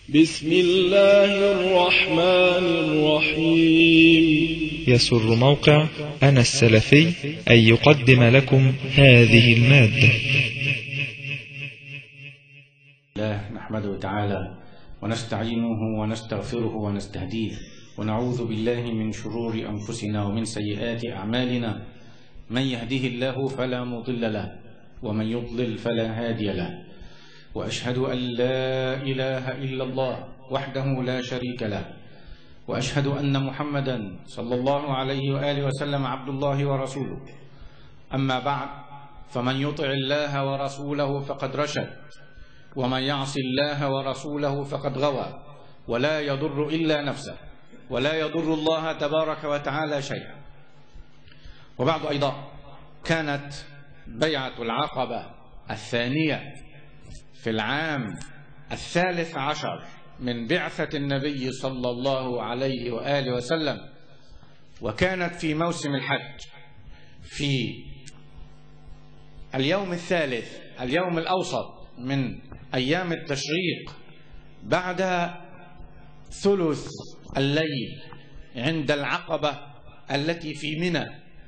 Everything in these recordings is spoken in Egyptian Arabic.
بسم الله الرحمن الرحيم يسر موقع أنا السلفي أن يقدم لكم هذه المادة الله نحمده تعالى ونستعينه ونستغفره ونستهديه ونعوذ بالله من شرور أنفسنا ومن سيئات أعمالنا من يهده الله فلا مضل له ومن يضلل فلا هادي له وأشهد أن لا إله إلا الله وحده لا شريك له وأشهد أن محمدا صلى الله عليه وآله وسلم عبد الله ورسوله أما بعد فمن يطع الله ورسوله فقد رشد ومن يعص الله ورسوله فقد غوى ولا يضر إلا نفسه ولا يضر الله تبارك وتعالى شيئا وبعد أيضا كانت بيعة العقبة الثانية في العام الثالث عشر من بعثة النبي صلى الله عليه وآله وسلم وكانت في موسم الحج في اليوم الثالث اليوم الأوسط من أيام التشريق بعد ثلث الليل عند العقبة التي في منى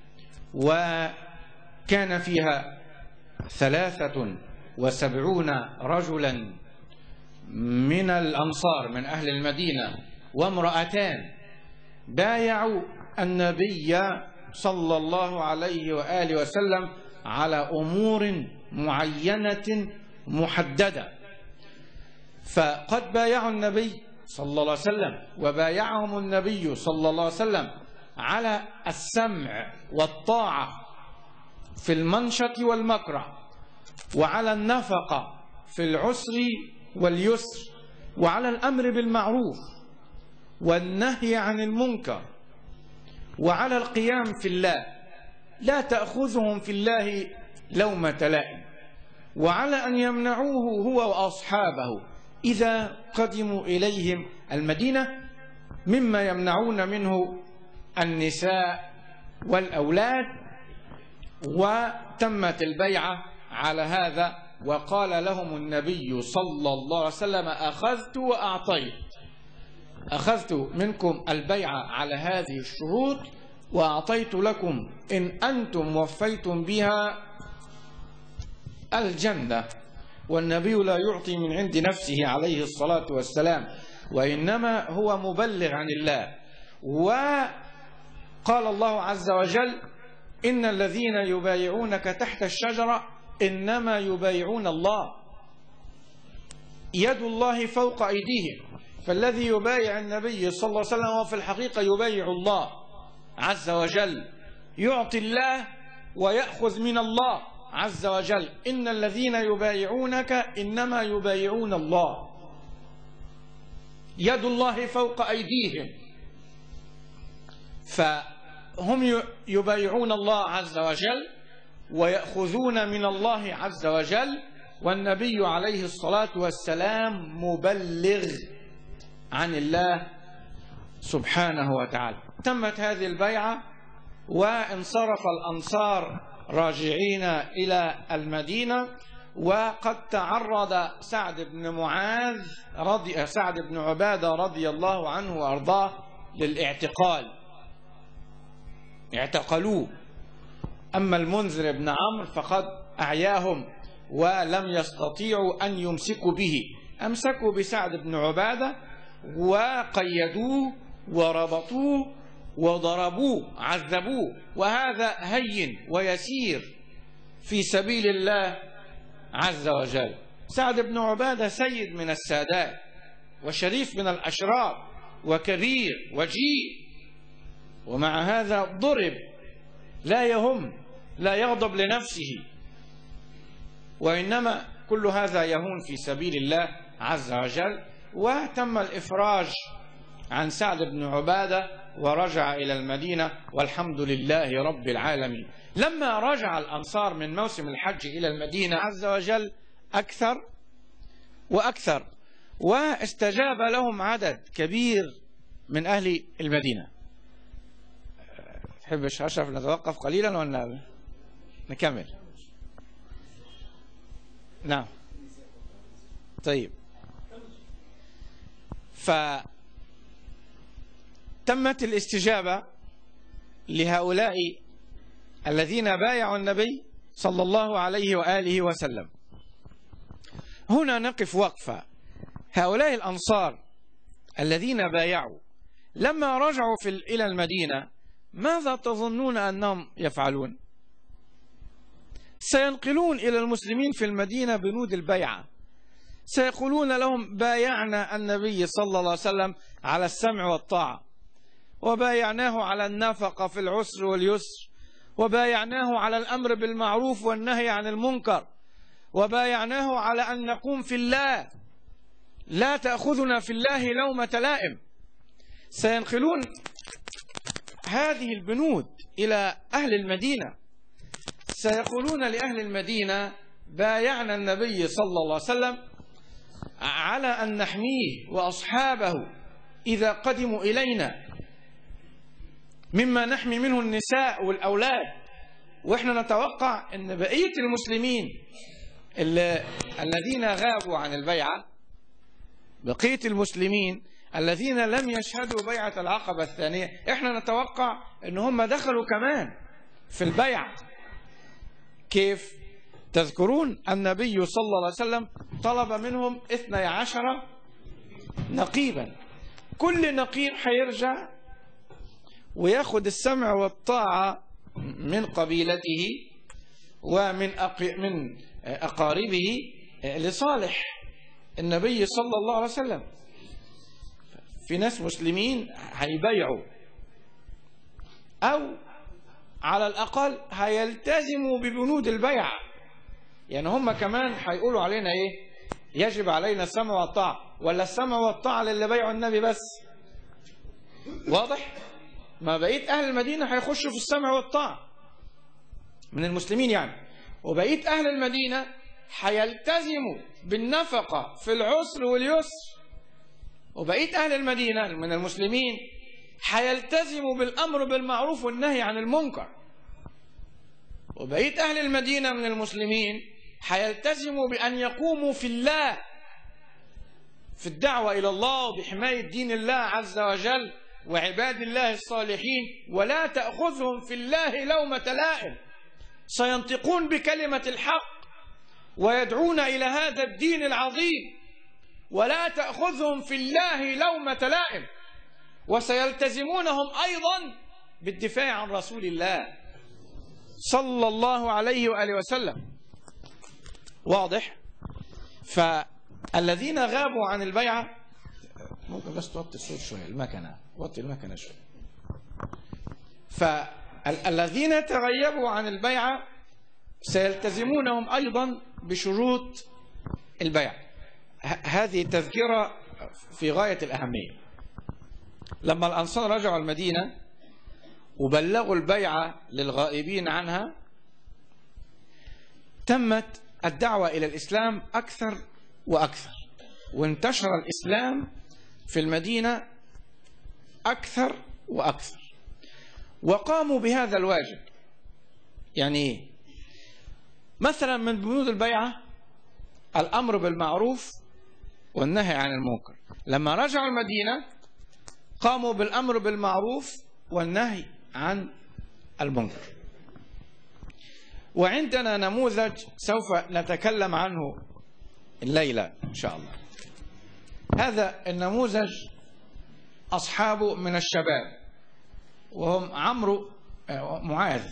وكان فيها ثلاثة وسبعون رجلا من الأنصار من أهل المدينة وامرأتان بايعوا النبي صلى الله عليه وآله وسلم على أمور معينة محددة فقد بايعوا النبي صلى الله عليه وسلم وبايعهم النبي صلى الله عليه وسلم على السمع والطاعة في المنشط والمكره وعلى النفقة في العسر واليسر وعلى الأمر بالمعروف والنهي عن المنكر وعلى القيام في الله لا تأخذهم في الله لومة لائم وعلى أن يمنعوه هو وأصحابه إذا قدموا إليهم المدينة مما يمنعون منه النساء والأولاد وتمت البيعة على هذا وقال لهم النبي صلى الله عليه وسلم أخذت وأعطيت أخذت منكم البيعة على هذه الشروط وأعطيت لكم إن أنتم وفيتم بها الجنة والنبي لا يعطي من عند نفسه عليه الصلاة والسلام وإنما هو مبلغ عن الله وقال الله عز وجل إن الذين يبايعونك تحت الشجرة إنما يبايعون الله يد الله فوق أيديهم فالذي يبايع النبي صلى الله عليه وسلم هو في الحقيقة يبايع الله عز وجل يعطي الله ويأخذ من الله عز وجل إن الذين يبايعونك إنما يبايعون الله يد الله فوق أيديهم فهم يبايعون الله عز وجل ويأخذون من الله عز وجل والنبي عليه الصلاة والسلام مبلغ عن الله سبحانه وتعالى تمت هذه البيعة وانصرف الأنصار راجعين إلى المدينة وقد تعرض سعد بن معاذ رضي سعد بن عبادة رضي الله عنه وأرضاه للاعتقال اعتقلوه أما المنذر بن عمرو فقد أعياهم ولم يستطيعوا أن يمسكوا به أمسكوا بسعد بن عبادة وقيدوه وربطوه وضربوه عذبوه وهذا هين ويسير في سبيل الله عز وجل سعد بن عبادة سيد من السادات وشريف من الأشراف وكبير وجيه ومع هذا ضرب لا يهم لا يغضب لنفسه وإنما كل هذا يهون في سبيل الله عز وجل وتم الإفراج عن سعد بن عبادة ورجع إلى المدينة والحمد لله رب العالمين لما رجع الأنصار من موسم الحج إلى المدينة عز وجل أكثر وأكثر واستجاب لهم عدد كبير من أهل المدينة تحبش أشرف نتوقف قليلا ولا نكمل نعم طيب فتمت الاستجابة لهؤلاء الذين بايعوا النبي صلى الله عليه وآله وسلم هنا نقف وقفة هؤلاء الأنصار الذين بايعوا لما رجعوا في إلى المدينة ماذا تظنون أنهم يفعلون سينقلون إلى المسلمين في المدينة بنود البيعة سيقولون لهم بايعنا النبي صلى الله عليه وسلم على السمع والطاعة وبايعناه على النفقة في العسر واليسر وبايعناه على الأمر بالمعروف والنهي عن المنكر وبايعناه على أن نقوم في الله لا تأخذنا في الله لومة لائم سينقلون هذه البنود إلى أهل المدينة سيقولون لأهل المدينة بايعنا النبي صلى الله عليه وسلم على أن نحميه وأصحابه إذا قدموا إلينا مما نحمي منه النساء والأولاد وإحنا نتوقع أن بقية المسلمين اللي الذين غابوا عن البيعة بقية المسلمين الذين لم يشهدوا بيعة العقبة الثانية احنا نتوقع ان هم دخلوا كمان في البيعة كيف تذكرون النبي صلى الله عليه وسلم طلب منهم اثني عشر نقيبا كل نقيب هيرجع وياخد السمع والطاعة من قبيلته ومن من أقاربه لصالح النبي صلى الله عليه وسلم في ناس مسلمين هيبيعوا أو على الأقل هيلتزموا ببنود البيعة يعني هم كمان هيقولوا علينا إيه يجب علينا السمع والطاعة ولا السمع والطاعة للي بيعوا النبي بس واضح ما بقيت أهل المدينة هيخشوا في السمع والطاعة من المسلمين يعني وبقيت أهل المدينة هيلتزموا بالنفقة في العسر واليسر وبقيت أهل المدينة من المسلمين هيلتزموا بالأمر بالمعروف والنهي عن المنكر وبقيت أهل المدينة من المسلمين هيلتزموا بأن يقوموا في الله في الدعوة إلى الله وبحماية دين الله عز وجل وعباد الله الصالحين ولا تأخذهم في الله لومة لائم سينطقون بكلمة الحق ويدعون إلى هذا الدين العظيم ولا تأخذهم في الله لومة لائم وسيلتزمونهم أيضا بالدفاع عن رسول الله صلى الله عليه وآله وسلم واضح فالذين غابوا عن البيعة ممكن بس توطي الصوت شوية المكنة وطي المكنة شوية فالذين تغيبوا عن البيعة سيلتزمونهم أيضا بشروط البيع هذه تذكرة في غاية الأهمية لما الأنصار رجعوا المدينة وبلغوا البيعة للغائبين عنها تمت الدعوة إلى الإسلام أكثر وأكثر وانتشر الإسلام في المدينة أكثر وأكثر وقاموا بهذا الواجب يعني إيه؟ مثلا من بنود البيعة الأمر بالمعروف والنهي عن المنكر لما رجعوا المدينة قاموا بالأمر بالمعروف والنهي عن المنكر وعندنا نموذج سوف نتكلم عنه الليلة إن شاء الله هذا النموذج أصحابه من الشباب وهم عمرو معاذ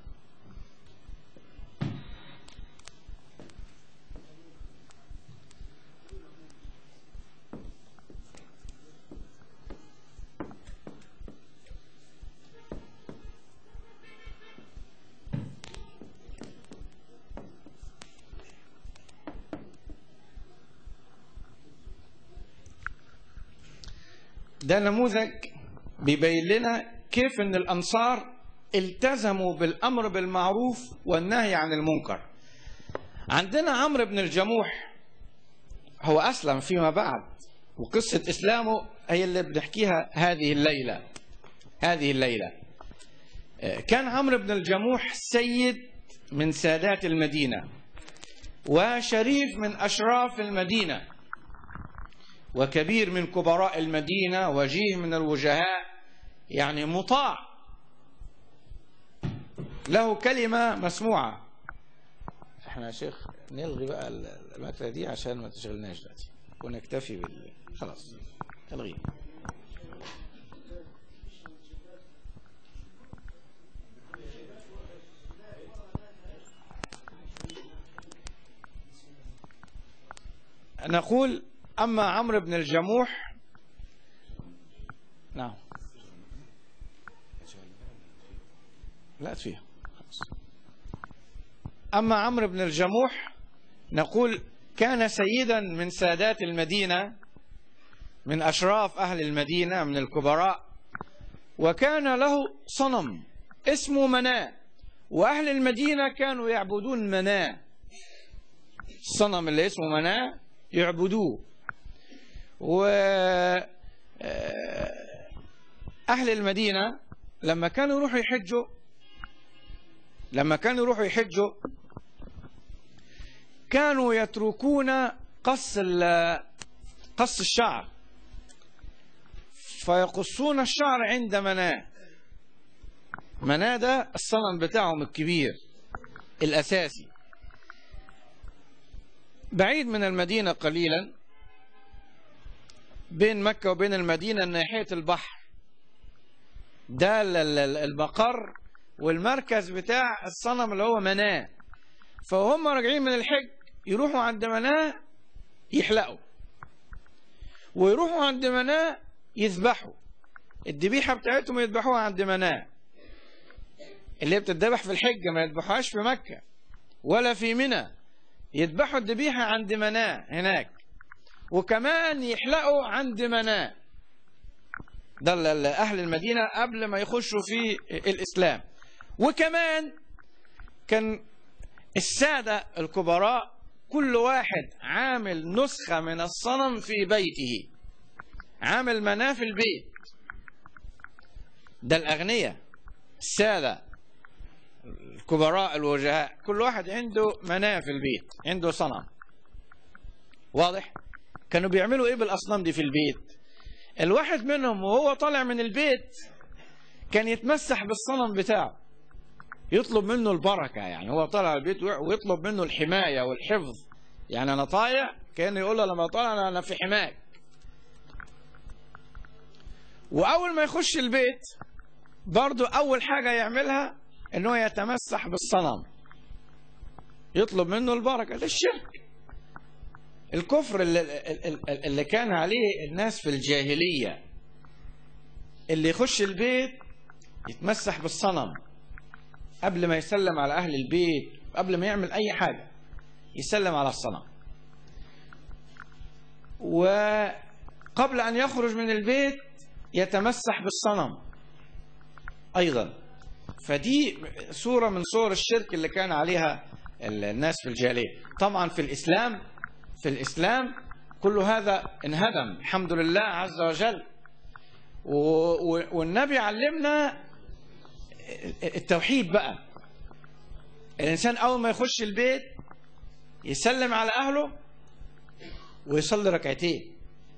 ده نموذج بيبين لنا كيف ان الانصار التزموا بالامر بالمعروف والنهي عن المنكر عندنا عمرو بن الجموح هو اسلم فيما بعد وقصه اسلامه هي اللي بنحكيها هذه الليله هذه الليله كان عمرو بن الجموح سيد من سادات المدينه وشريف من اشراف المدينه وكبير من كبراء المدينة وجيه من الوجهاء يعني مطاع له كلمة مسموعة احنا يا شيخ نلغي بقى المكنة دي عشان ما تشغلناش دلوقتي ونكتفي بال خلاص الغي نقول أما عمرو بن الجموح نعم لا فيها خلاص أما عمرو بن الجموح نقول كان سيدا من سادات المدينة من أشراف أهل المدينة من الكبراء وكان له صنم اسمه مناه وأهل المدينة كانوا يعبدون مناه الصنم اللي اسمه مناه يعبدوه و أهل المدينة لما كانوا يروحوا يحجوا لما كانوا يروحوا يحجوا كانوا يتركون قص قص الشعر فيقصون الشعر عند مناه مناه ده الصنم بتاعهم الكبير الأساسي بعيد من المدينة قليلا بين مكة وبين المدينة ناحية البحر ده المقر والمركز بتاع الصنم اللي هو مناه فهم راجعين من الحج يروحوا عند مناه يحلقوا ويروحوا عند مناه يذبحوا الذبيحة بتاعتهم يذبحوها عند مناه اللي بتذبح في الحج ما يذبحوهاش في مكة ولا في منى يذبحوا الذبيحة عند مناه هناك وكمان يحلقوا عند مناه ده أهل المدينة قبل ما يخشوا في الإسلام وكمان كان السادة الكبراء كل واحد عامل نسخة من الصنم في بيته عامل مناه في البيت ده الأغنياء السادة الكبراء الوجهاء كل واحد عنده مناه في البيت عنده صنم واضح كانوا بيعملوا ايه بالاصنام دي في البيت الواحد منهم وهو طالع من البيت كان يتمسح بالصنم بتاعه يطلب منه البركة يعني هو طالع البيت ويطلب منه الحماية والحفظ يعني أنا طايع كان يقول له لما طالع أنا في حماك وأول ما يخش البيت برضو أول حاجة يعملها أنه يتمسح بالصنم يطلب منه البركة ده الشرك الكفر اللي, اللي كان عليه الناس في الجاهلية اللي يخش البيت يتمسح بالصنم قبل ما يسلم على أهل البيت قبل ما يعمل أي حاجة يسلم على الصنم وقبل أن يخرج من البيت يتمسح بالصنم أيضا فدي صورة من صور الشرك اللي كان عليها الناس في الجاهلية طبعا في الإسلام في الإسلام كل هذا انهدم الحمد لله عز وجل والنبي علمنا التوحيد بقى الإنسان أول ما يخش البيت يسلم على أهله ويصلي ركعتين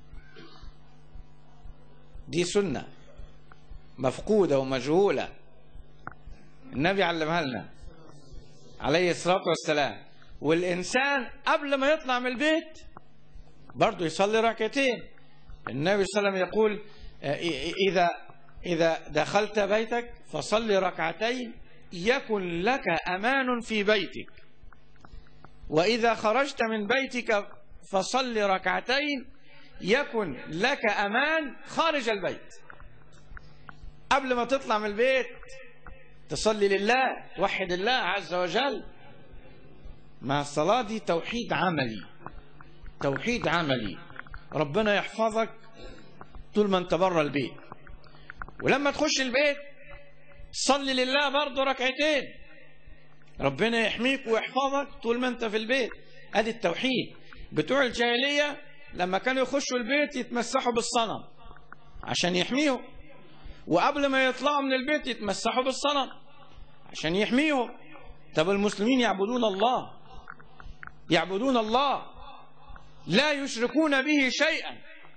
دي سنة مفقودة ومجهولة النبي علمها لنا عليه الصلاة والسلام والإنسان قبل ما يطلع من البيت برضه يصلي ركعتين النبي صلى الله عليه وسلم يقول إذا إذا دخلت بيتك فصل ركعتين يكن لك أمان في بيتك وإذا خرجت من بيتك فصل ركعتين يكن لك أمان خارج البيت قبل ما تطلع من البيت تصلي لله توحد الله عز وجل مع الصلاة دي توحيد عملي توحيد عملي ربنا يحفظك طول ما انت بره البيت ولما تخش البيت صلي لله برضه ركعتين ربنا يحميك ويحفظك طول ما انت في البيت ادي التوحيد بتوع الجاهلية لما كانوا يخشوا البيت يتمسحوا بالصنم عشان يحميهم وقبل ما يطلعوا من البيت يتمسحوا بالصنم عشان يحميهم طب المسلمين يعبدون الله يعبدون الله لا يشركون به شيئا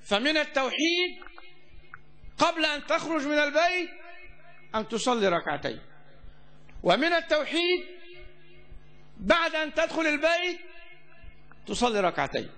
فمن التوحيد قبل أن تخرج من البيت أن تصلي ركعتين ومن التوحيد بعد أن تدخل البيت تصلي ركعتين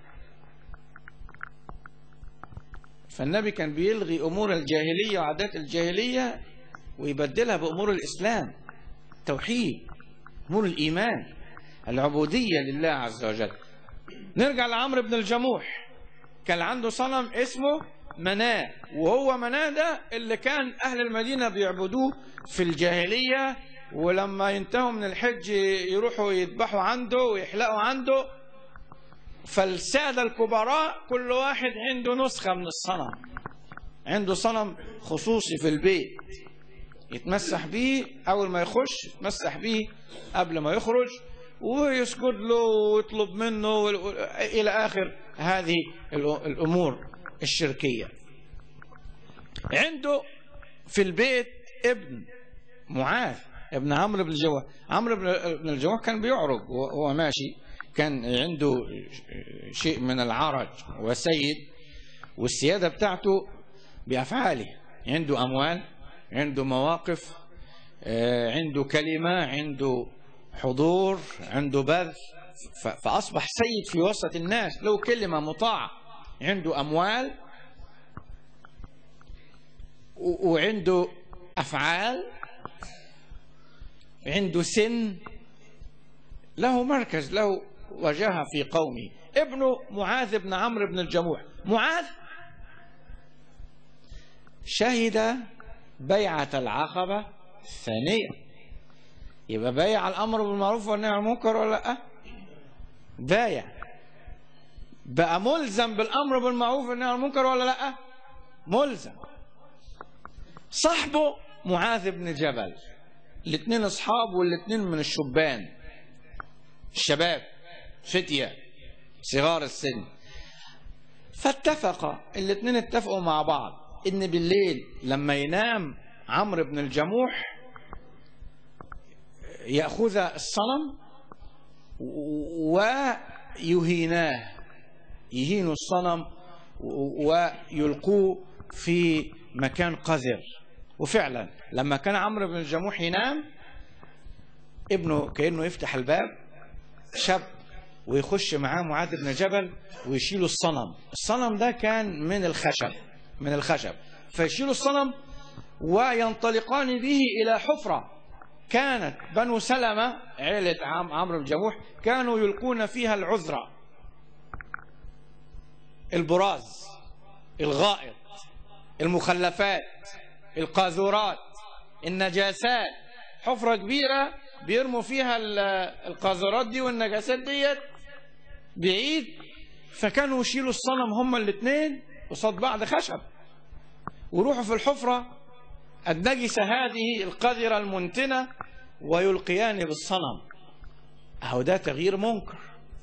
فالنبي كان بيلغي أمور الجاهلية وعادات الجاهلية ويبدلها بأمور الإسلام توحيد أمور الإيمان العبودية لله عز وجل نرجع لعمرو بن الجموح كان عنده صنم اسمه مناه وهو مناه ده اللي كان أهل المدينة بيعبدوه في الجاهلية ولما ينتهوا من الحج يروحوا يذبحوا عنده ويحلقوا عنده فالسادة الكبراء كل واحد عنده نسخة من الصنم عنده صنم خصوصي في البيت يتمسح بيه أول ما يخش يتمسح بيه قبل ما يخرج ويسجد له ويطلب منه إلى آخر هذه الأمور الشركية عنده في البيت ابن معاذ ابن عمرو بن الجواه عمرو بن الجواه كان بيعرج وهو ماشي كان عنده شيء من العرج وسيد والسيادة بتاعته بأفعاله عنده أموال عنده مواقف عنده كلمة عنده حضور عنده بذل فأصبح سيد في وسط الناس له كلمة مطاعة عنده أموال وعنده أفعال عنده سن له مركز له وجاهة في قومه ابنه معاذ بن عمرو بن الجموح معاذ شهد بيعة العقبة الثانية يبقى بايع الأمر بالمعروف والنهي عن المنكر ولا لأ؟ بايع بقى ملزم بالأمر بالمعروف والنهي عن المنكر ولا لأ؟ ملزم صاحبه معاذ بن جبل الاثنين اصحاب والاثنين من الشبان الشباب فتية صغار السن فاتفق الاثنين اتفقوا مع بعض ان بالليل لما ينام عمرو بن الجموح يأخذ الصنم ويهيناه يهينوا الصنم ويلقوه في مكان قذر وفعلا لما كان عمرو بن الجموح ينام ابنه كأنه يفتح الباب شاب ويخش معاه معاذ بن جبل ويشيلوا الصنم الصنم ده كان من الخشب من الخشب فيشيلوا الصنم وينطلقان به إلى حفرة كانت بنو سلمة عيلة عمرو بن جموح كانوا يلقون فيها العذرة البراز الغائط المخلفات القاذورات النجاسات حفرة كبيرة بيرموا فيها القاذورات دي والنجاسات ديت بعيد فكانوا يشيلوا الصنم هما الاثنين قصاد بعض خشب ويروحوا في الحفرة النجسة هذه القذرة المنتنة ويلقيان بالصنم أهو ده تغيير منكر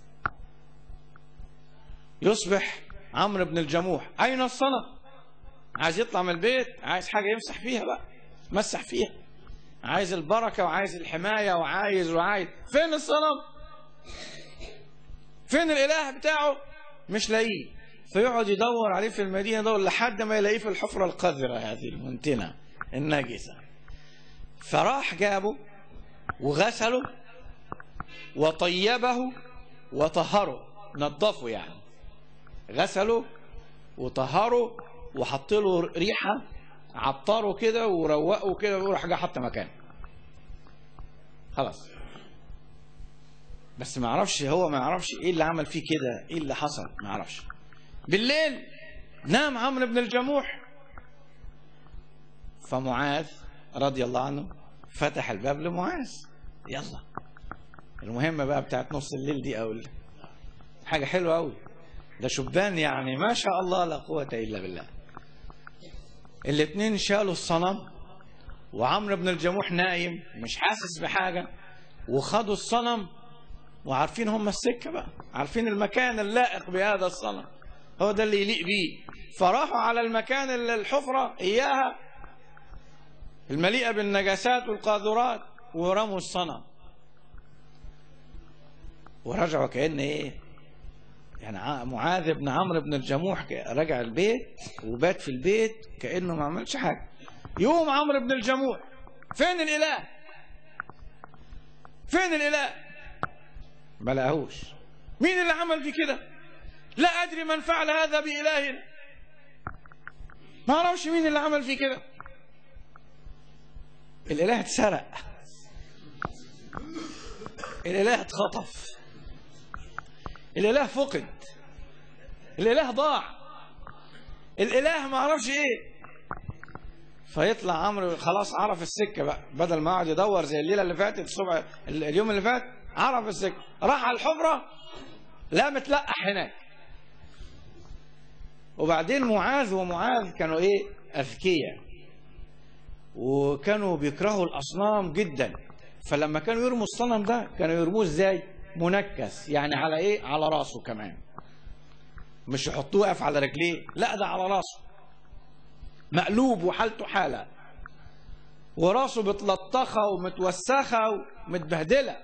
يصبح عمرو بن الجموح أين الصنم عايز يطلع من البيت عايز حاجة يمسح فيها بقى مسح فيها عايز البركة وعايز الحماية وعايز وعايز فين الصنم فين الإله بتاعه مش لاقيه فيقعد يدور عليه في المدينة دور لحد ما يلاقيه في الحفرة القذرة هذه المنتنة النجسة فراح جابه وغسله وطيبه وطهره نظفه يعني غسله وطهره وحط له ريحة عطره كده وروقه كده وراح جه حط مكانه خلاص بس ما اعرفش هو ما يعرفش ايه اللي عمل فيه كده ايه اللي حصل ما اعرفش بالليل نام عمرو بن الجموح فمعاذ رضي الله عنه فتح الباب لمعاذ يلا المهمة بقى بتاعت نص الليل دي أو حاجة حلوة أوي ده شبان يعني ما شاء الله لا قوة إلا بالله الاثنين شالوا الصنم وعمرو بن الجموح نايم مش حاسس بحاجة وخدوا الصنم وعارفين هم السكة بقى عارفين المكان اللائق بهذا الصنم هو ده اللي يليق بيه فراحوا على المكان اللي الحفرة إياها المليئة بالنجاسات والقاذورات ورموا الصنم ورجعوا كأن إيه يعني ع- معاذ بن عمرو بن الجموح ك- رجع البيت وبات في البيت كأنه ما عملش حاجة يوم عمرو بن الجموح فين الإله فين الإله ما لقاهوش مين اللي عمل في كده لا أدري من فعل هذا بإله ما أعرفش مين اللي عمل في كده الإله اتسرق الإله اتخطف الإله فقد الإله ضاع الإله ما عرفش إيه فيطلع عمرو خلاص عرف السكة بقى بدل ما قعد يدور زي الليلة اللي فاتت الصبح ال- اليوم اللي فات عرف السكة راح على الحفرة لا متلقح هناك وبعدين معاذ ومعاذ كانوا ايه اذكياء وكانوا بيكرهوا الاصنام جدا فلما كانوا يرموا الصنم ده كانوا يرموه ازاي منكس يعني على ايه على راسه كمان مش يحطوه واقف على رجليه لا ده على راسه مقلوب وحالته حاله وراسه متلطخه ومتوسخه ومتبهدله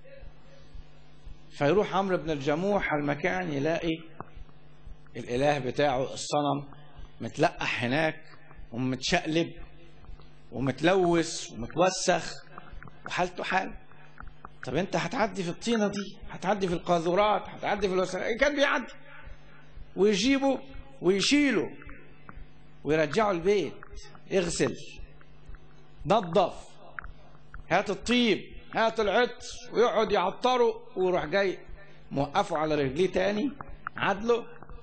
فيروح عمرو بن الجموح على المكان يلاقي الاله بتاعه الصنم متلقح هناك ومتشقلب ومتلوث ومتوسخ وحالته حال طب انت هتعدي في الطينه دي هتعدي في القاذورات هتعدي في الوسخ إيه كان بيعدي ويجيبه ويشيله ويرجعه البيت اغسل نظف هات الطيب هات العطر ويقعد يعطره ويروح جاي موقفه على رجليه تاني عدله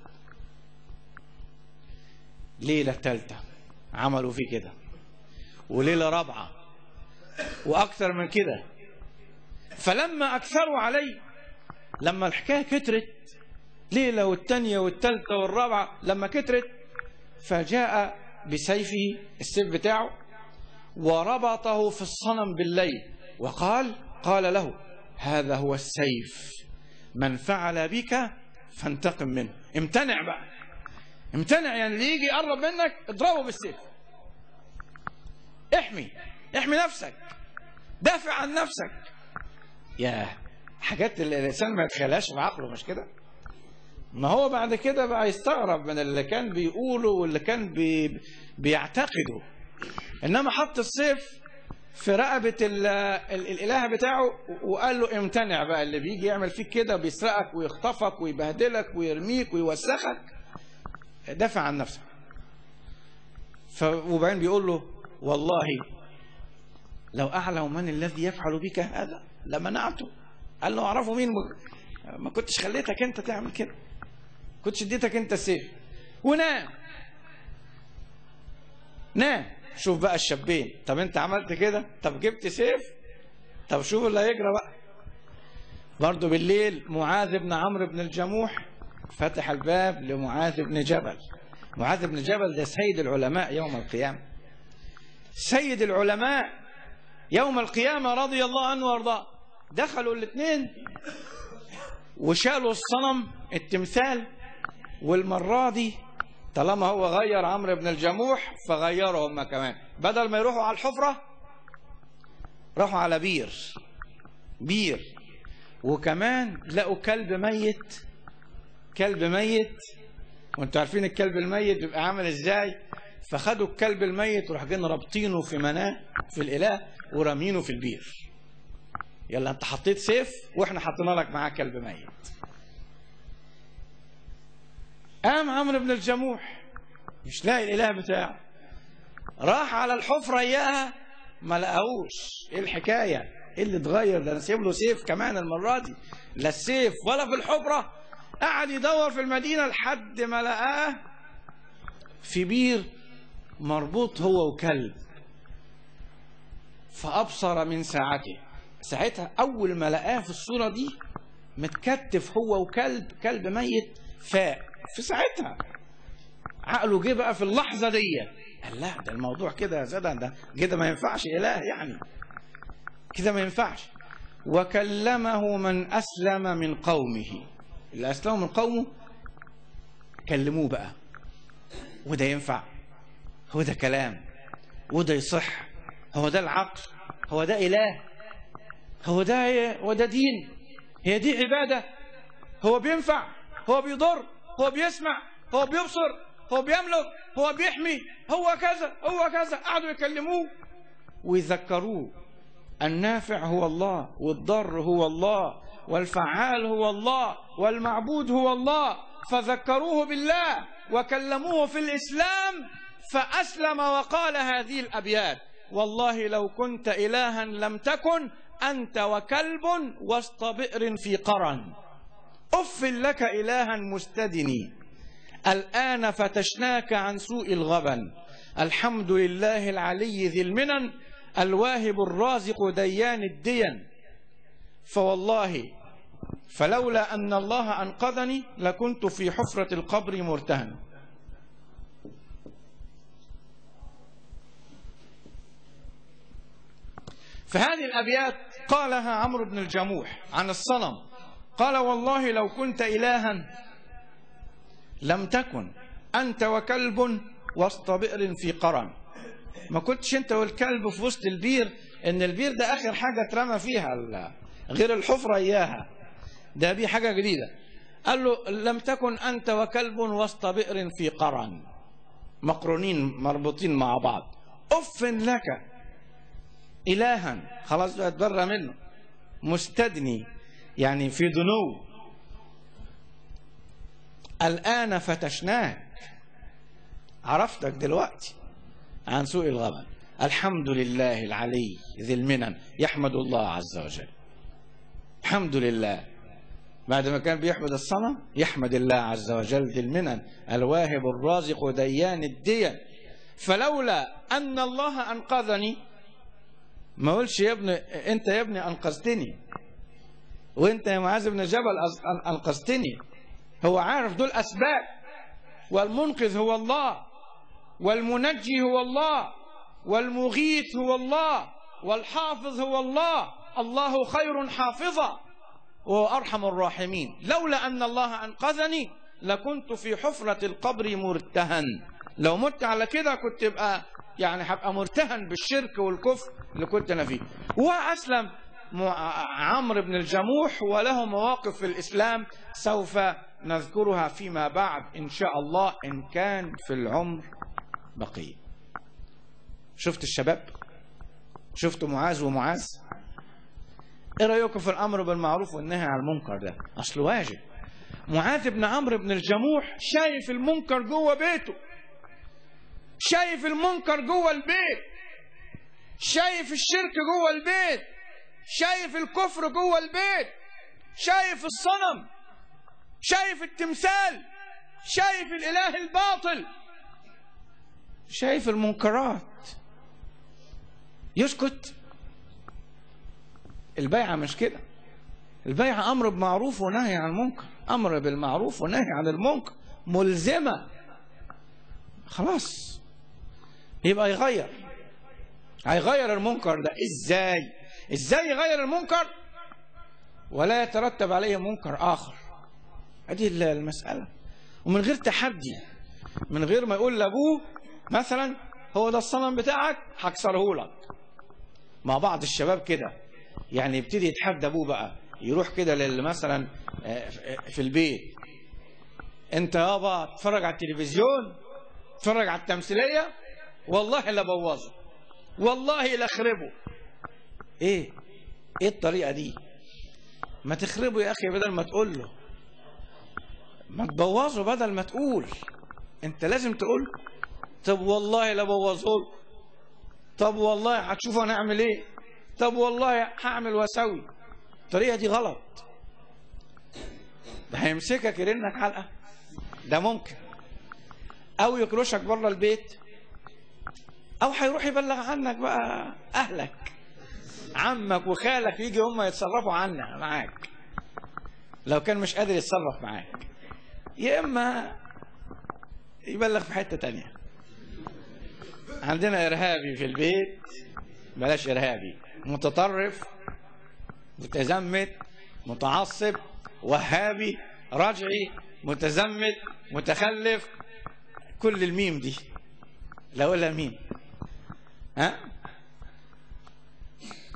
ليلة تالتة عملوا فيه كده وليلة رابعة وأكثر من كده فلما أكثروا عليه لما الحكاية كترت ليلة والتانية والتالتة والرابعة لما كترت فجاء بسيفه السيف بتاعه وربطه في الصنم بالليل وقال قال له هذا هو السيف من فعل بك فانتقم منه امتنع بقى امتنع يعني اللي يجي يقرب منك اضربه بالسيف احمي احمي نفسك دافع عن نفسك يا حاجات اللي الانسان ما يتخيلهاش في عقله مش كده ما هو بعد كده بقى يستغرب من اللي كان بيقوله واللي كان بي بيعتقده انما حط السيف في رقبة ال ال الاله بتاعه وقال له امتنع بقى اللي بيجي يعمل فيك كده بيسرقك ويخطفك ويبهدلك ويرميك ويوسخك دافع عن نفسك ف وبعدين بيقول له والله لو اعلم من الذي يفعل بك هذا لمنعته قال له اعرفه مين ما كنتش خليتك انت تعمل كده كنتش اديتك انت السيف ونام نام شوف بقى الشابين طب انت عملت كده طب جبت سيف طب شوف اللي هيجرى بقى برضه بالليل معاذ بن عمرو بن الجموح فتح الباب لمعاذ بن جبل معاذ بن جبل ده سيد العلماء يوم القيامة سيد العلماء يوم القيامة رضي الله عنه وارضاه دخلوا الاثنين وشالوا الصنم التمثال والمرة دي طالما هو غير عمرو بن الجموح فغيروا هم كمان بدل ما يروحوا على الحفرة راحوا على بير بير وكمان لقوا كلب ميت كلب ميت وانتوا عارفين الكلب الميت بيبقى عامل ازاي فخدوا الكلب الميت وراح جايين رابطينه في مناه في الاله ورامينه في البير يلا انت حطيت سيف واحنا حطينا لك معاه كلب ميت قام عمرو بن الجموح مش لاقي الاله بتاعه راح على الحفره اياها ما لقاهوش ايه الحكايه ايه اللي اتغير ده انا سايب له سيف كمان المره دي لا السيف ولا في الحفره قعد يدور في المدينه لحد ما لقاه في بير مربوط هو وكلب فابصر من ساعته ساعتها اول ما لقاه في الصوره دي متكتف هو وكلب كلب ميت فاق في ساعتها عقله جه بقى في اللحظه دي قال لا ده الموضوع كده يا زلمه ده كده ما ينفعش اله يعني كده ما ينفعش وكلمه من اسلم من قومه اللي اسلموا من قومه كلموه بقى وده ينفع هو ده كلام وده يصح هو ده العقل هو ده اله هو ده هو ده دين هي دي عباده هو بينفع هو بيضر هو بيسمع هو بيبصر هو بيملك هو بيحمي هو كذا هو كذا قعدوا يكلموه ويذكروه النافع هو الله والضر هو الله والفعال هو الله والمعبود هو الله فذكروه بالله وكلموه في الإسلام فأسلم وقال هذه الأبيات والله لو كنت إلها لم تكن أنت وكلب وسط بئر في قرن أف لك إلها مستدني الآن فتشناك عن سوء الغبن الحمد لله العلي ذي المنن الواهب الرازق ديان الدين فوالله فلولا أن الله أنقذني لكنت في حفرة القبر مرتهنا فهذه الأبيات قالها عمرو بن الجموح عن الصنم قال والله لو كنت إلها لم تكن أنت وكلب وسط بئر في قرن ما كنتش أنت والكلب في وسط البير إن البير ده آخر حاجة اترمى فيها ال- غير الحفرة إياها ده دي حاجة جديدة قال له لم تكن أنت وكلب وسط بئر في قرن مقرونين مربوطين مع بعض أف لك إلها خلاص بقى اتبرى منه مستدني يعني في دنو الآن فتشناك عرفتك دلوقتي عن سوء الغبن الحمد لله العلي ذي المنن يحمد الله عز وجل الحمد لله بعد ما كان بيحمد الصنم يحمد الله عز وجل ذي المنن الواهب الرازق ديان الدين فلولا أن الله أنقذني ما اقولش يا ابني انت يا ابني انقذتني وانت يا معاذ بن جبل أز- انقذتني هو عارف دول اسباب والمنقذ هو الله والمنجي هو الله والمغيث هو الله والحافظ هو الله الله خير حافظا وهو ارحم الراحمين لولا ان الله انقذني لكنت في حفرة القبر مرتهن لو مت على كده كنت ابقى يعني هبقى مرتهن بالشرك والكفر اللي كنت انا فيه واسلم مع- عمرو بن الجموح وله مواقف في الاسلام سوف نذكرها فيما بعد ان شاء الله ان كان في العمر بقيه شفت الشباب شفتوا معاذ ومعاذ ايه رايكم في الامر بالمعروف والنهي عن المنكر ده اصل واجب معاذ بن عمرو بن الجموح شايف المنكر جوه بيته شايف المنكر جوه البيت شايف الشرك جوه البيت شايف الكفر جوه البيت شايف الصنم شايف التمثال شايف الاله الباطل شايف المنكرات يسكت البيعة مش كده البيعة أمر بمعروف ونهي عن المنكر أمر بالمعروف ونهي عن المنكر ملزمة خلاص يبقى يغير هيغير المنكر ده ازاي ازاي يغير المنكر ولا يترتب عليه منكر اخر ادي ال- المسألة ومن غير تحدي من غير ما يقول لابوه مثلا هو ده الصنم بتاعك هكسره لك مع بعض الشباب كده يعني يبتدي يتحدى ابوه بقى يروح كده لل- مثلا آه، في البيت انت يابا تتفرج على التلفزيون تتفرج على التمثيليه والله لا بوظه والله لا اخربه ايه ايه الطريقه دي ما تخربه يا اخي بدل ما تقول له ما تبوظه بدل ما تقول انت لازم تقول طب والله لا بوظه له. طب والله هتشوفوا انا اعمل ايه طب والله هعمل واسوي الطريقه دي غلط ده هيمسكك يرنك علقه ده ممكن او يكرشك بره البيت او هيروح يبلغ عنك بقى اهلك عمك وخالك يجي هم يتصرفوا عنك معاك لو كان مش قادر يتصرف معاك يا اما يبلغ في حته تانية عندنا ارهابي في البيت بلاش ارهابي متطرف متزمت متعصب وهابي رجعي متزمت متخلف كل الميم دي لا ولا ميم ها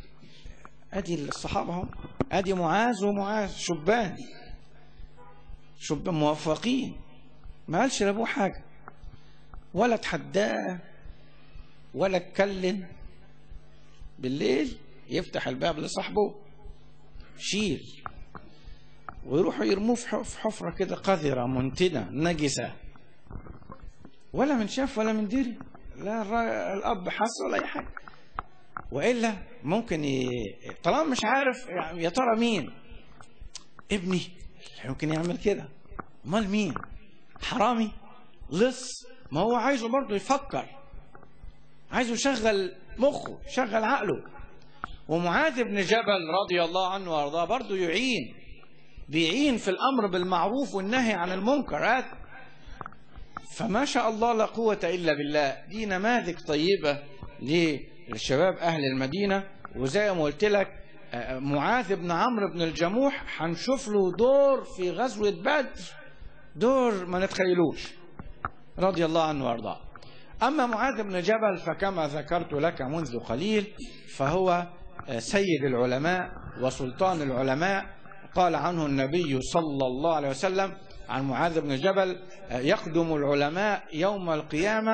ادي الصحابه هم ادي معاذ ومعاذ شبان شوف موفقين ما قالش لابوه حاجة ولا اتحداه ولا اتكلم بالليل يفتح الباب لصاحبه شيل ويروحوا يرموه في حف- في حفرة كده قذرة منتنة نجسة ولا من شاف ولا من دري لا الر- الأب حس ولا أي حاجة وإلا ممكن ي... طالما مش عارف يعني يا ترى مين ابني يمكن يعمل كده امال مين حرامي لص ما هو عايزه برضه يفكر عايزه يشغل مخه يشغل عقله ومعاذ بن جبل رضي الله عنه وارضاه برضه يعين بيعين في الامر بالمعروف والنهي عن المنكرات فما شاء الله لا قوة إلا بالله دي نماذج طيبة للشباب أهل المدينة وزي ما قلت لك آه، معاذ بن عمرو بن الجموح هنشوف له دور في غزوة بدر دور ما نتخيلوش رضي الله عنه وارضاه أما معاذ بن جبل فكما ذكرت لك منذ قليل فهو آه، سيد العلماء وسلطان العلماء قال عنه النبي صلى الله عليه وسلم عن معاذ بن جبل آه، يقدم العلماء يوم القيامة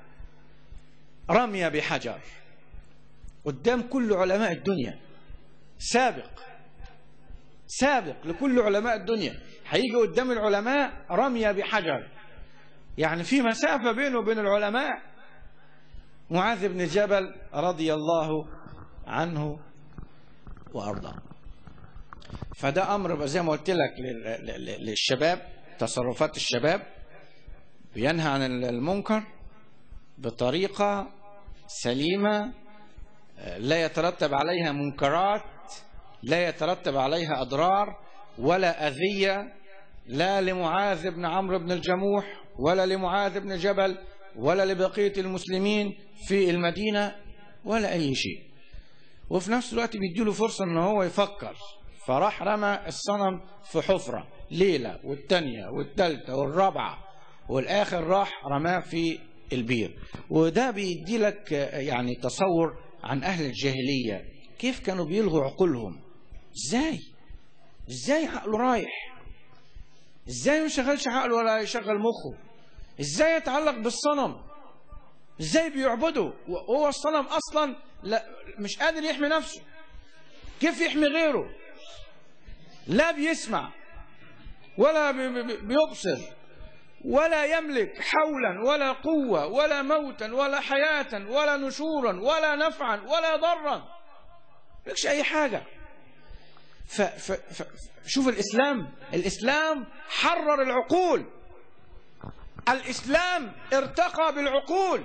رمي بحجر قدام كل علماء الدنيا سابق سابق لكل علماء الدنيا هيجي قدام العلماء رمي بحجر يعني في مسافة بينه وبين العلماء معاذ بن جبل رضي الله عنه وأرضاه فده أمر بقى زي ما قلت لك لل- لل- للشباب تصرفات الشباب بينهى عن المنكر بطريقة سليمة لا يترتب عليها منكرات لا يترتب عليها أضرار ولا أذية لا لمعاذ بن عمرو بن الجموح ولا لمعاذ بن جبل ولا لبقية المسلمين في المدينة ولا أي شيء وفي نفس الوقت بيديله فرصة ان هو يفكر فراح رمى الصنم في حفرة ليلة والتانية والتالتة والرابعة والآخر راح رماه في البير وده بيدي لك يعني تصور عن أهل الجاهلية كيف كانوا بيلغوا عقولهم ازاي ازاي عقله رايح ازاي ما يشغلش عقله ولا يشغل مخه ازاي يتعلق بالصنم ازاي بيعبده وهو الصنم اصلا لا مش قادر يحمي نفسه كيف يحمي غيره لا بيسمع ولا بي- بي- بيبصر ولا يملك حولا ولا قوة ولا موتا ولا حياة ولا نشورا ولا نفعا ولا ضرا ملكش أي حاجة ف ف ف شوف الإسلام الإسلام حرر العقول الإسلام ارتقى بالعقول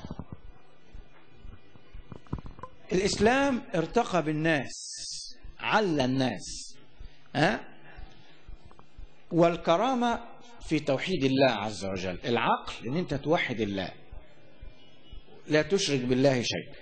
الإسلام ارتقى بالناس على الناس ها والكرامة في توحيد الله عز وجل العقل ان انت توحد الله لا تشرك بالله شيء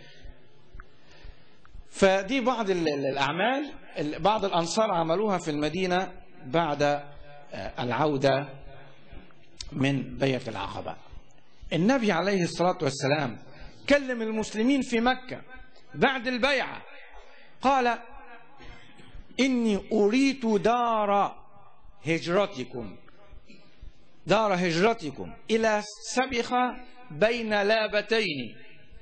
فدي بعض ال- ال- الأعمال ال- بعض الأنصار عملوها في المدينة بعد آه، العودة من بيت العقبة النبي عليه الصلاة والسلام كلم المسلمين في مكة بعد البيعة قال إني أريت دار هجرتكم دار هجرتكم إلى سبخة بين لابتين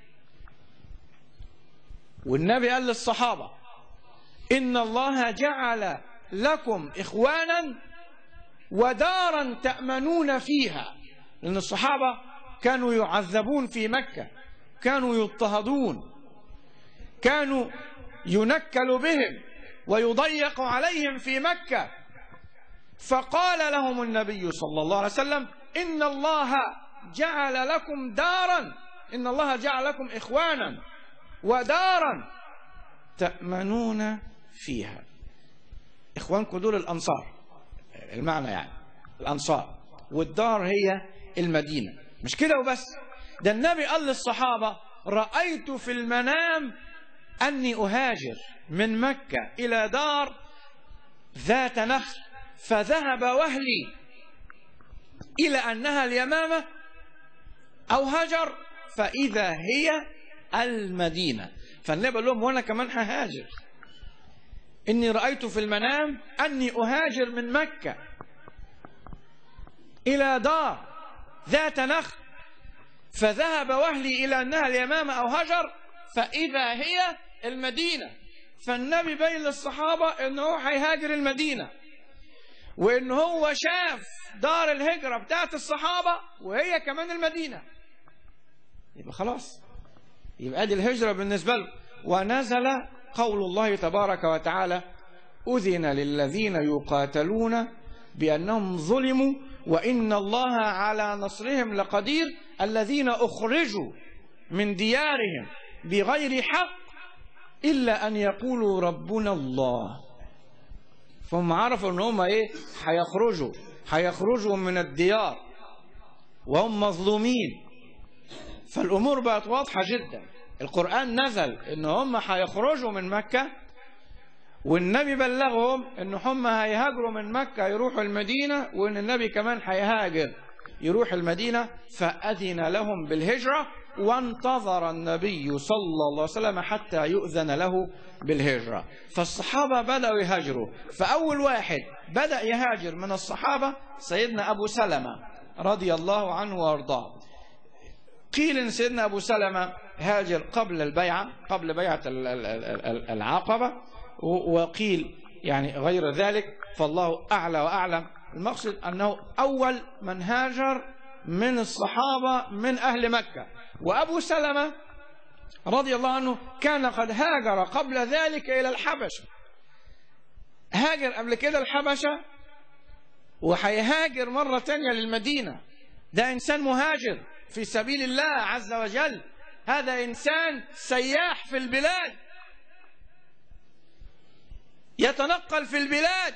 والنبي قال للصحابة إن الله جعل لكم إخوانا ودارا تأمنون فيها لأن الصحابة كانوا يعذبون في مكة كانوا يضطهدون كانوا ينكل بهم ويضيق عليهم في مكة فقال لهم النبي صلى الله عليه وسلم إن الله جعل لكم دارا إن الله جعل لكم إخوانا ودارا تأمنون فيها إخوانكم دول الأنصار المعنى يعني الأنصار والدار هي المدينة مش كده وبس ده النبي قال للصحابة رأيت في المنام أني أهاجر من مكة إلى دار ذات نخل فذهب وهلي إلى أنها اليمامة أو هجر فإذا هي المدينة فالنبي قال لهم وأنا كمان ههاجر إني رأيت في المنام أني أهاجر من مكة إلى دار ذات نخل فذهب وهلي إلى أنها اليمامة أو هجر فإذا هي المدينة فالنبي بين للصحابة أنه هو هيهاجر المدينة وأنه هو شاف دار الهجرة بتاعت الصحابة وهي كمان المدينة يبقى خلاص يبقى دي الهجرة بالنسبة له ونزل قول الله تبارك وتعالى أذن للذين يقاتلون بأنهم ظلموا وإن الله على نصرهم لقدير الذين أخرجوا من ديارهم بغير حق إلا أن يقولوا ربنا الله فهم عرفوا أن هم إيه هيخرجوا هيخرجوا من الديار وهم مظلومين فالأمور بقت واضحة جدا القرآن نزل أن هم هيخرجوا من مكة والنبي بلغهم ان هم هيهاجروا من مكة يروحوا المدينة وان النبي كمان هيهاجر يروح المدينة فأذن لهم بالهجرة وانتظر النبي صلى الله عليه وسلم حتى يؤذن له بالهجرة فالصحابة بدأوا يهاجروا فأول واحد بدأ يهاجر من الصحابة سيدنا أبو سلمة رضي الله عنه وارضاه قيل ان سيدنا ابو سلمة هاجر قبل البيعة قبل بيعة العقبة وقيل يعني غير ذلك فالله أعلى وأعلم المقصد أنه أول من هاجر من الصحابة من أهل مكة وأبو سلمة رضي الله عنه كان قد هاجر قبل ذلك إلى الحبشة هاجر قبل كده الحبشة وهيهاجر مرة تانية للمدينة ده إنسان مهاجر في سبيل الله عز وجل هذا إنسان سياح في البلاد يتنقل في البلاد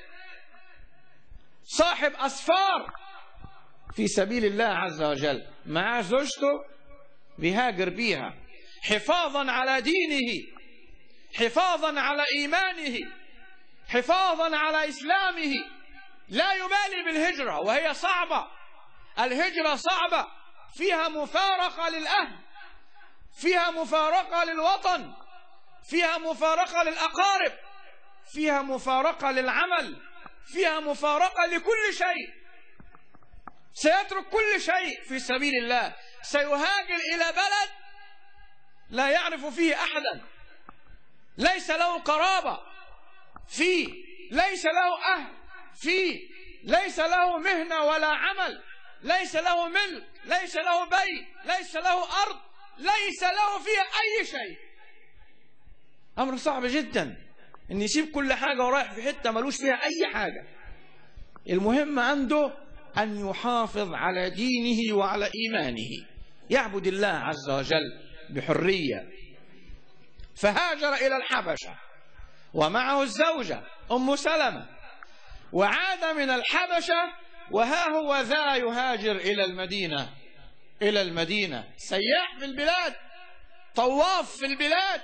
صاحب أسفار في سبيل الله عز وجل مع زوجته بيهاجر بيها حفاظا على دينه حفاظا على إيمانه حفاظا على إسلامه لا يبالي بالهجرة وهي صعبة الهجرة صعبة فيها مفارقة للأهل فيها مفارقة للوطن فيها مفارقة للأقارب فيها مفارقة للعمل فيها مفارقة لكل شيء سيترك كل شيء في سبيل الله سيهاجر إلى بلد لا يعرف فيه أحدا ليس له قرابة فيه ليس له أهل فيه ليس له مهنة ولا عمل ليس له ملك ليس له بيت ليس له أرض ليس له فيها أي شيء أمر صعب جدا ان يسيب كل حاجة ورايح في حتة ملوش فيها اي حاجة المهم عنده ان يحافظ على دينه وعلى ايمانه يعبد الله عز وجل بحرية فهاجر الى الحبشة ومعه الزوجة ام سلمة وعاد من الحبشة وها هو ذا يهاجر الى المدينة الى المدينة سياح في البلاد طواف في البلاد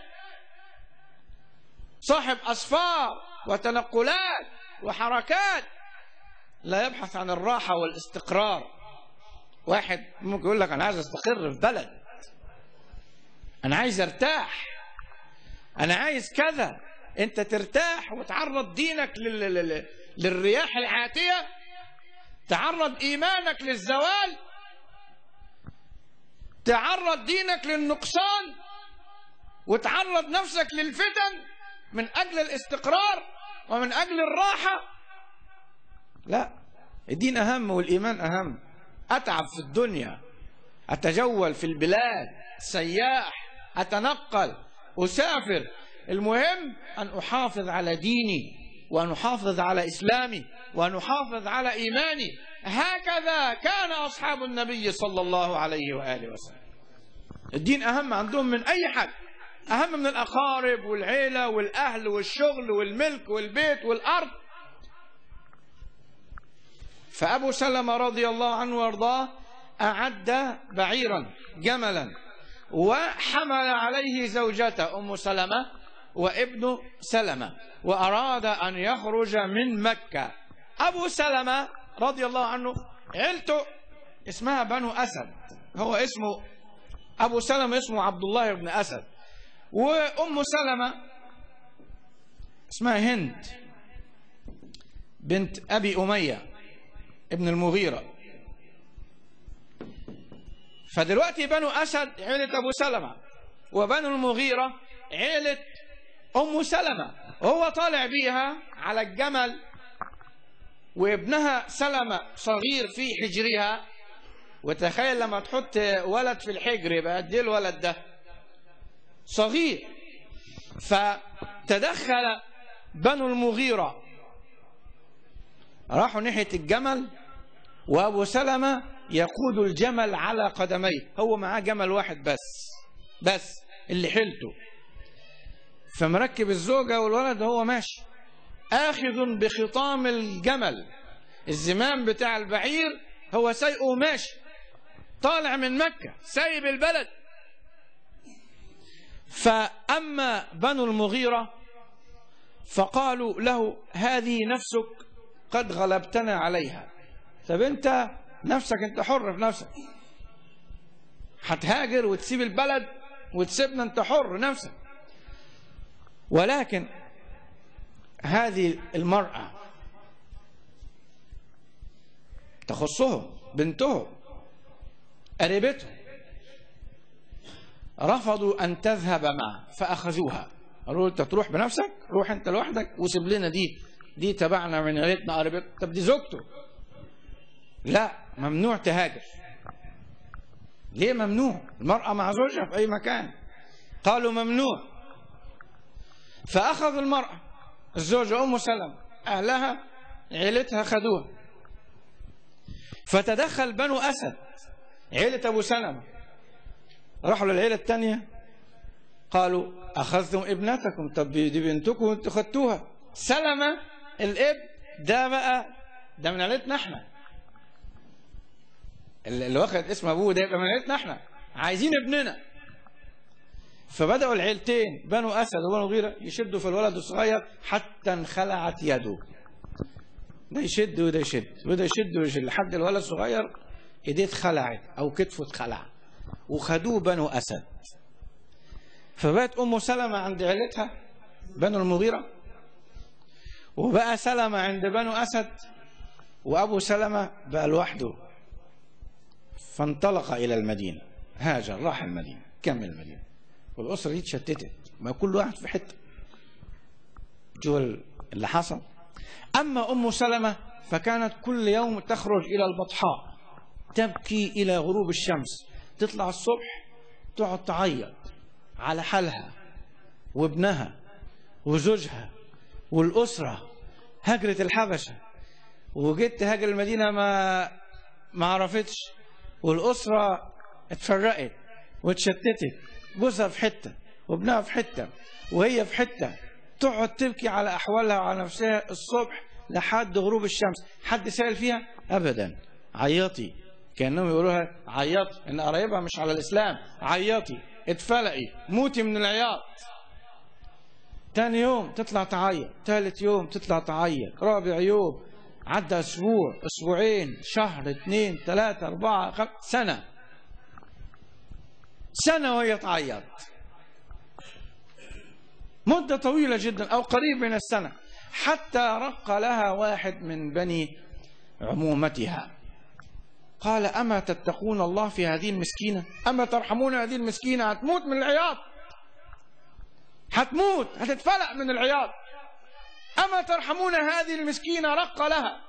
صاحب أسفار وتنقلات وحركات لا يبحث عن الراحة والاستقرار واحد ممكن يقول لك أنا عايز أستقر في بلد أنا عايز أرتاح أنا عايز كذا أنت ترتاح وتعرض دينك لل... لل... للرياح العاتية تعرض إيمانك للزوال تعرض دينك للنقصان وتعرض نفسك للفتن من أجل الاستقرار ومن أجل الراحة لا الدين أهم والإيمان أهم أتعب في الدنيا أتجول في البلاد سياح أتنقل أسافر المهم أن أحافظ على ديني وأن أحافظ على إسلامي وأن أحافظ على إيماني هكذا كان أصحاب النبي صلى الله عليه وآله وسلم الدين أهم عندهم من أي حد أهم من الأقارب والعيلة والأهل والشغل والملك والبيت والأرض فأبو سلمة رضي الله عنه وارضاه أعد بعيرا جملا وحمل عليه زوجته أم سلمة وابن سلمة وأراد أن يخرج من مكة أبو سلمة رضي الله عنه عيلته اسمها بنو أسد هو اسمه أبو سلمة اسمه عبد الله بن أسد وأم سلمة اسمها هند بنت أبي أمية ابن المغيرة فدلوقتي بنو أسد عيلة أبو سلمة وبنو المغيرة عيلة أم سلمة وهو طالع بيها على الجمل وابنها سلمة صغير في حجرها وتخيل لما تحط ولد في الحجر يبقى قد ايه الولد ده صغير فتدخل بنو المغيرة راحوا ناحية الجمل وأبو سلمة يقود الجمل على قدميه هو معاه جمل واحد بس بس اللي حيلته فمركب الزوجة والولد هو ماشي آخذ بخطام الجمل الزمام بتاع البعير هو سايقه ماشي طالع من مكة سايب البلد فأما بنو المغيرة فقالوا له هذه نفسك قد غلبتنا عليها طب انت نفسك انت حر في نفسك هتهاجر وتسيب البلد وتسيبنا انت حر نفسك ولكن هذه المرأة تخصهم بنتهم قريبتهم رفضوا أن تذهب معه فأخذوها قالوا أنت تروح بنفسك روح أنت لوحدك وسيب لنا دي دي تبعنا من عيلتنا قريبتنا طب دي زوجته لا ممنوع تهاجر ليه ممنوع المرأة مع زوجها في أي مكان قالوا ممنوع فأخذ المرأة الزوجة أم سلمة أهلها عيلتها خدوها فتدخل بنو أسد عيلة أبو سلمة راحوا للعيلة الثانية قالوا أخذتم ابنتكم طب دي بنتكم وانتوا خدتوها سلمة الاب ده بقى ده من عيلتنا احنا اللي واخد اسم ابوه ده يبقى من عيلتنا احنا عايزين ابننا فبدأوا العيلتين بنو أسد وبنو غيرة يشدوا في الولد الصغير حتى انخلعت يده ده يشد وده يشد وده يشد ويشد لحد الولد الصغير ايديه اتخلعت او كتفه اتخلع وخدوه بنو أسد فبقت أم سلمة عند عيلتها بنو المغيرة وبقى سلمة عند بنو أسد وأبو سلمة بقى لوحده فانطلق إلى المدينة هاجر راح المدينة كمل المدينة والأسرة دي اتشتتت ما كل واحد في حتة جوا اللي حصل أما أم سلمة فكانت كل يوم تخرج إلى البطحاء تبكي إلى غروب الشمس تطلع الصبح تقعد تعيط على حالها وابنها وزوجها والأسرة هجرت الحبشة وجيت تهاجر المدينة ما ما عرفتش والأسرة اتفرقت واتشتتت جوزها في حتة وابنها في حتة وهي في حتة تقعد تبكي على أحوالها وعلى نفسها الصبح لحد غروب الشمس حد سأل فيها أبدا عيطي كأنهم يقولوها عيطي إن قرايبها مش على الإسلام عيطي اتفلقي موتي من العياط تاني يوم تطلع تعيط ثالث يوم تطلع تعيط رابع يوم عدى أسبوع أسبوعين شهر اثنين ثلاثة أربعة خمسة سنة سنة وهي تعيط مدة طويلة جدا أو قريب من السنة حتى رق لها واحد من بني عمومتها قال أما تتقون الله في هذه المسكينة أما ترحمون هذه المسكينة هتموت من العياط هتموت هتتفلق من العياط أما ترحمون هذه المسكينة رق لها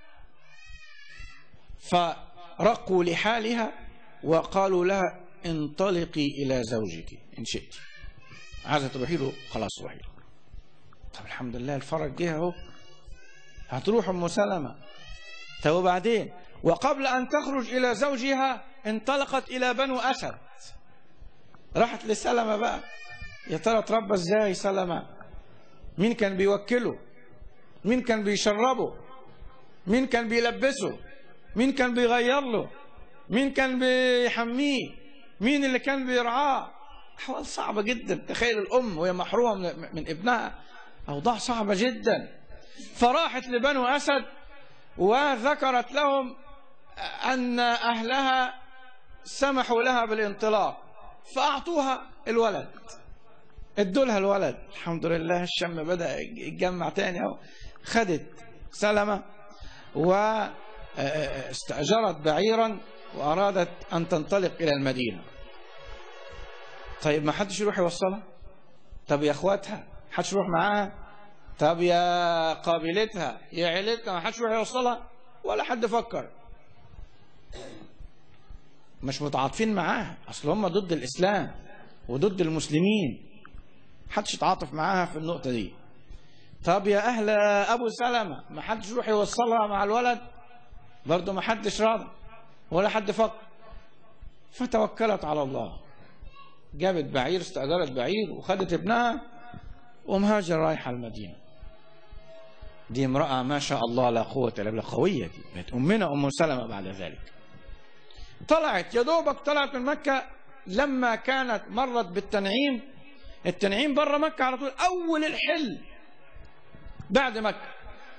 فرقوا لحالها وقالوا لها انطلقي إلى زوجك إن شئت عايزة تروحي له خلاص روحي له طب الحمد لله الفرج جه اهو هتروح ام سلمة طب وبعدين وقبل ان تخرج الى زوجها انطلقت الى بنو اسد راحت لسلمة بقى يا ترى اتربى ازاي سلمة مين كان بيوكله مين كان بيشربه مين كان بيلبسه مين كان بيغير له مين كان بيحميه مين اللي كان بيرعاه أحوال صعبة جدا تخيل الأم وهي محرومة من, من ابنها أوضاع صعبة جدا فراحت لبنو أسد وذكرت لهم أن أهلها سمحوا لها بالانطلاق فأعطوها الولد ادوا لها الولد الحمد لله الشم بدأ يتجمع تاني أهو خدت سلمة واستأجرت بعيرا وأرادت أن تنطلق إلى المدينة طيب ما حدش يروح يوصلها طب يا اخواتها حدش يروح معاها طب يا قابلتها يا عيلتها ما حدش يروح يوصلها ولا حد فكر مش متعاطفين معاها اصل هم ضد الاسلام وضد المسلمين حدش يتعاطف معاها في النقطه دي طب يا اهل ابو سلمة ما حدش يروح يوصلها مع الولد برضه ما حدش راضى ولا حد فكر فتوكلت على الله جابت بعير استأجرت بعير وخدت ابنها ومهاجر رايحة المدينة دي امرأة ما شاء الله لا قوة إلا بالله قوية دي بقت أمنا أم سلمة بعد ذلك طلعت يا دوبك طلعت من مكة لما كانت مرت بالتنعيم التنعيم بره مكة على طول أول الحل بعد مكة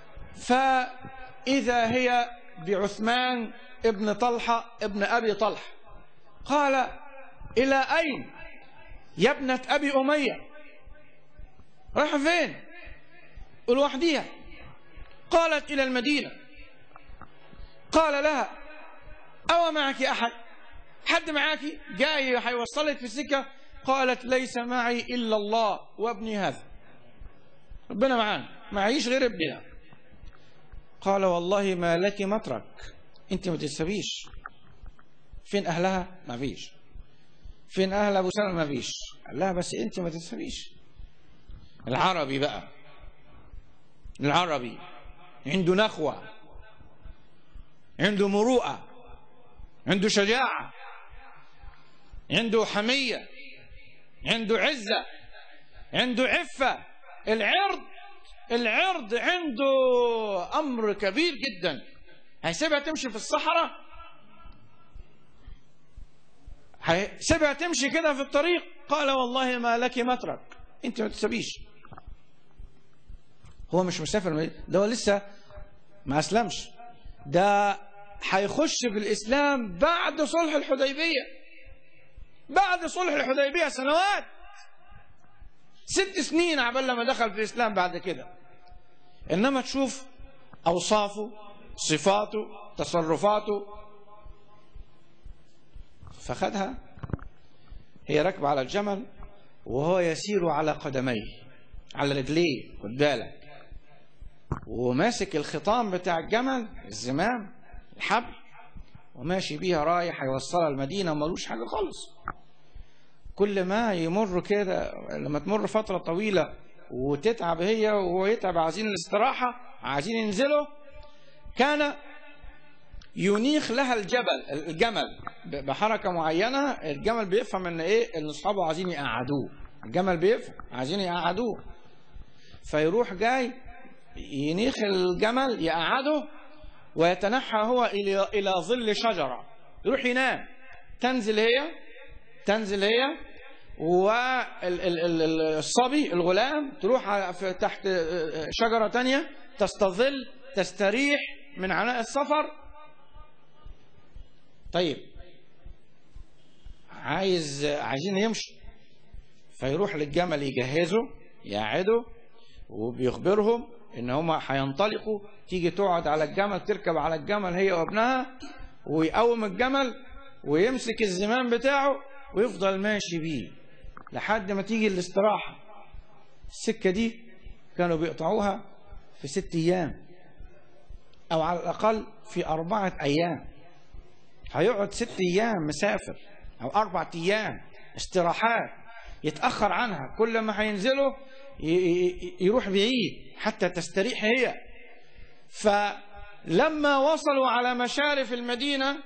فإذا هي بعثمان ابن طلحة ابن أبي طلحة قال إلى أين يا ابنة أبي أمية رايحة فين لوحديها قالت إلى المدينة قال لها أو معك أحد حد معك جاي هيوصلك في السكة قالت ليس معي إلا الله وابني هذا ربنا معانا معيش غير ابننا قال والله ما لك مترك انت ما تسبيش فين اهلها ما فيش فين اهل ابو سلمة ما فيش قال لها بس انت ما تسبيش العربي بقى العربي عنده نخوة عنده مروءة عنده شجاعة عنده حمية عنده عزة عنده عفة العرض العرض عنده أمر كبير جدا هيسيبها تمشي في الصحراء هيسيبها تمشي كده في الطريق قال والله ما لك مترك انت ما تسبيش هو مش مسافر ده هو لسه ما اسلمش ده هيخش بالاسلام بعد صلح الحديبيه بعد صلح الحديبيه سنوات ست سنين عبال لما دخل في الاسلام بعد كده انما تشوف اوصافه صفاته تصرفاته فخدها هي راكبه على الجمل وهو يسير على قدميه على رجليه خد بالك وماسك الخطام بتاع الجمل الزمام الحبل وماشي بيها رايح هيوصلها المدينه ومالوش حاجه خالص كل ما يمر كده لما تمر فتره طويله وتتعب هي وهو يتعب عايزين الاستراحه عايزين ينزلوا كان ينيخ لها الجبل الجمل بحركه معينه الجمل بيفهم ان ايه ان اصحابه عايزين يقعدوه الجمل بيفهم عايزين يقعدوه فيروح جاي ينيخ الجمل يقعده ويتنحى هو الى الى ظل شجره يروح ينام تنزل هي تنزل هي والصبي الغلام تروح في تحت شجره تانية تستظل تستريح من عناء السفر طيب عايز عايزين يمشي فيروح للجمل يجهزه يقعده وبيخبرهم ان هم هينطلقوا تيجي تقعد على الجمل تركب على الجمل هي وابنها ويقوم الجمل ويمسك الزمام بتاعه ويفضل ماشي بيه لحد ما تيجي الاستراحة السكة دي كانوا بيقطعوها في ست أيام أو على الأقل في أربعة أيام هيقعد ست أيام مسافر أو أربعة أيام استراحات يتأخر عنها كل ما هينزلوا يروح بعيد حتى تستريح هي فلما وصلوا على مشارف المدينة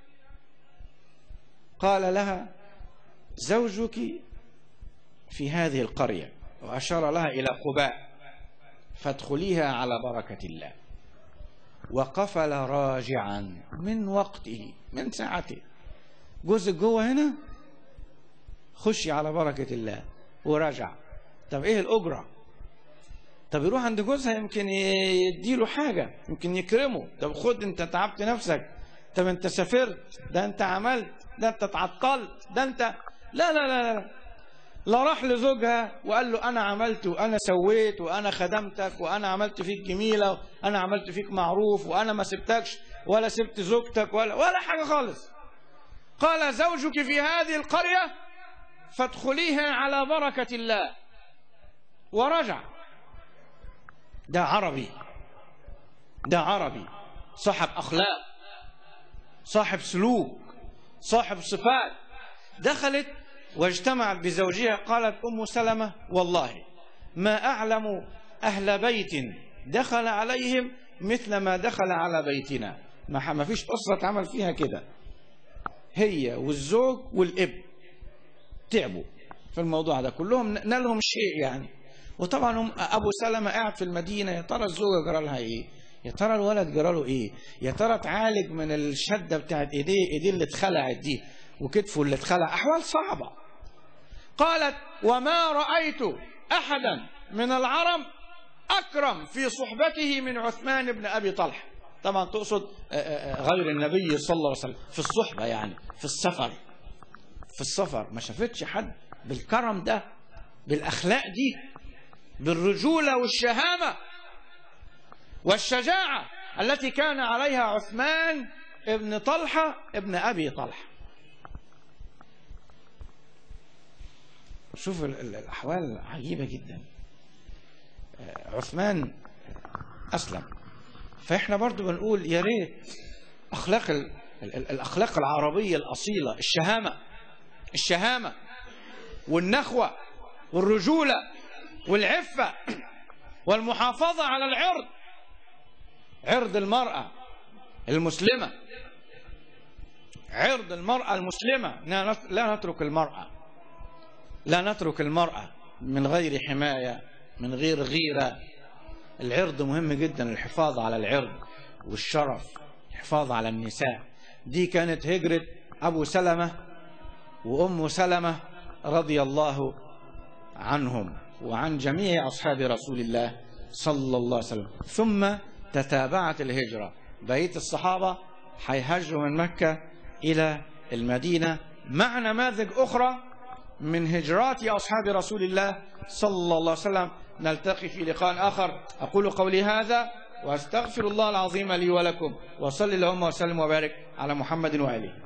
قال لها زوجك في هذه القرية وأشار لها إلى قباء فادخليها على بركة الله وقفل راجعا من وقته من ساعته جوزك جوه هنا خشي على بركة الله ورجع طب ايه الأجرة طب يروح عند جوزها يمكن يديله حاجة يمكن يكرمه طب خد انت تعبت نفسك طب انت سافرت ده انت عملت ده انت اتعطلت ده انت لا لا لا لا لا راح لزوجها وقال له انا عملت وانا سويت وانا خدمتك وانا عملت فيك جميله وانا عملت فيك معروف وانا ما سبتكش ولا سبت زوجتك ولا ولا حاجه خالص قال زوجك في هذه القرية فادخليها على بركة الله ورجع ده عربي ده عربي صاحب أخلاق صاحب سلوك صاحب صفات دخلت واجتمعت بزوجها قالت أم سلمة والله ما أعلم أهل بيت دخل عليهم مثل ما دخل على بيتنا ما ما فيش أسرة اتعمل فيها كده هي والزوج والابن تعبوا في الموضوع ده كلهم نالهم شيء يعني وطبعا هم ابو سلمة قاعد في المدينة يا ترى الزوجة جرى لها ايه يا ترى الولد جرى له ايه يا ترى اتعالج من الشدة بتاعت ايديه ايديه اللي اتخلعت دي وكتفه اللي اتخلع احوال صعبة قالت وما رأيت احدا من العرب اكرم في صحبته من عثمان بن ابي طلحه طبعا تقصد غير النبي صلى الله عليه وسلم في الصحبة يعني في السفر في السفر ما شافتش حد بالكرم ده بالأخلاق دي بالرجولة والشهامة والشجاعة التي كان عليها عثمان ابن طلحة ابن أبي طلحة شوف الأحوال عجيبة جدا عثمان أسلم فاحنا برضو بنقول يا ريت اخلاق ال... الاخلاق العربيه الاصيله الشهامه الشهامه والنخوه والرجوله والعفه والمحافظه على العرض عرض المراه المسلمه عرض المراه المسلمه لا نترك المراه لا نترك المراه من غير حمايه من غير غيره العرض مهم جدا الحفاظ على العرض والشرف الحفاظ على النساء دي كانت هجرة أبو سلمة وأم سلمة رضي الله عنهم وعن جميع أصحاب رسول الله صلى الله عليه وسلم ثم تتابعت الهجرة بقية الصحابة هيهاجروا من مكة إلى المدينة مع نماذج أخرى من هجرات أصحاب رسول الله صلى الله عليه وسلم نلتقي في لقاء آخر أقول قولي هذا وأستغفر الله العظيم لي ولكم وصل اللهم وسلم وبارك على محمد وآله